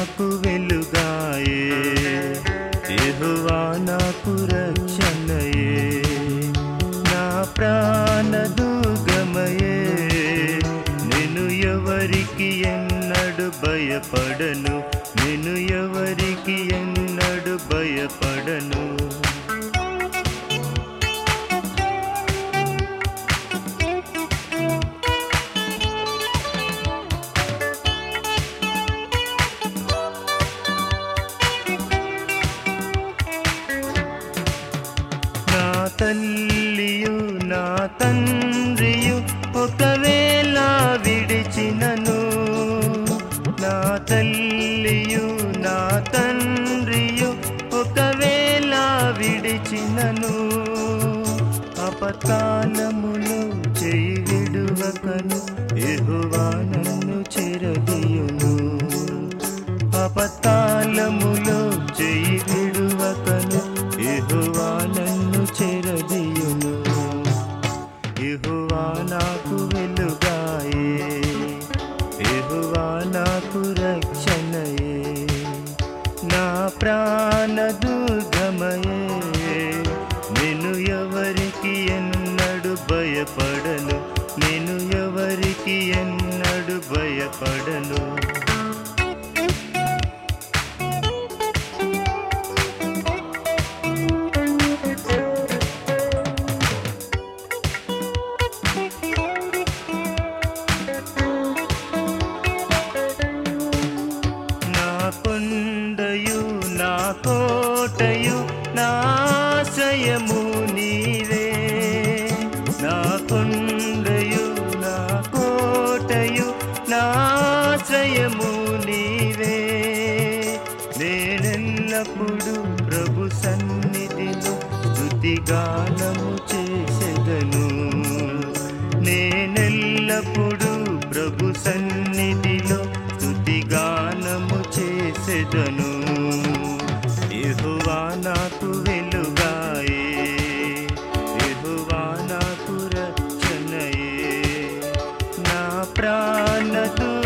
నాకు వెలుగాయే యెహోవా నాకు రక్షణయే నా ప్రాణ దుర్గమయే నేను ఎవరికి ఎన్నడు భయపడను నేను ఎవరికి ఎన్నడు భయపడను నా తల్లియు నా తండ్రియు ఒకవేళ విడిచినను నా తల్లియు నా తండ్రియు ఒకవేళ విడిచినను అపకాలములో చేయి విడువకను ఎహువా నన్ను చెరదీయును అపతాళములో చేయి విడువకను ఎహువా నన్ను చెరదీయును ఎహువా నాకు వెలుగాయే ఎహువా నాకు రక్షణయే నా ప్రాణ దుర్గమయే నేను ఎవరికి ఎన్నడు భయపడను నేను ఎవరికి ఎన్నడు భయపడను నా కొండయు నా కోటయు నా ఆశ్రయము నీవే నా కొండయు నా కోటయు నా ఆశ్రయము నీవే నేనెల్లప్పుడు ప్రభు సన్నిధిలో స్తుతిగానము చేసెదను నేనెల్లప్పుడు ప్రభు సన్నిధిలో స్తుతిగానము చేసెదను యెహోవా నాకు వెలుగాయే యెహోవా నాకు రక్షణయే నా ప్రాణ